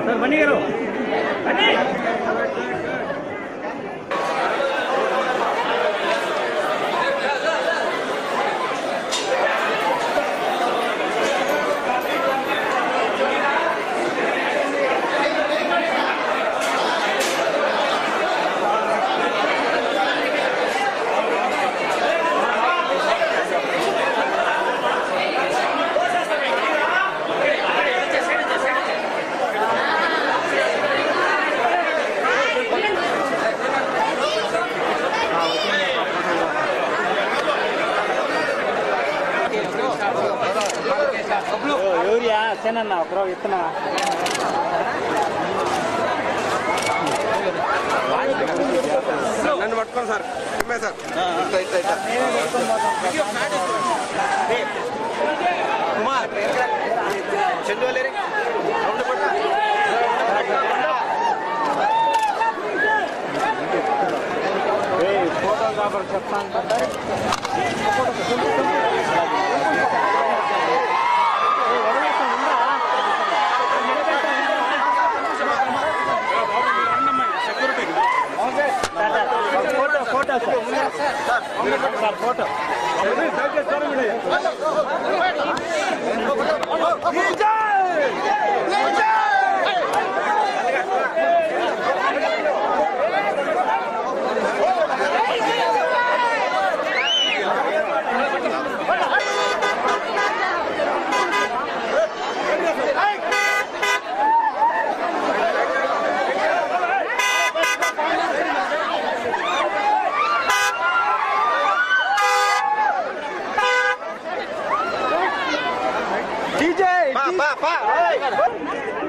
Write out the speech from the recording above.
బన్నీ గారు బన్నీ ఎవరియా సేనన్న ఒకరో ఇస్తున్నా నన్ను పట్టుకోండి సార్ ఇమ్మే సార్ ఇట్లా ఇట్లా ఇట్లా కుమార్ చెండు వాళ్ళేరి రౌండ్ పట్టు. ఫోటోగ్రాఫర్ చెప్తాను కదా photo photo sir photo DJ పా, పా, పా.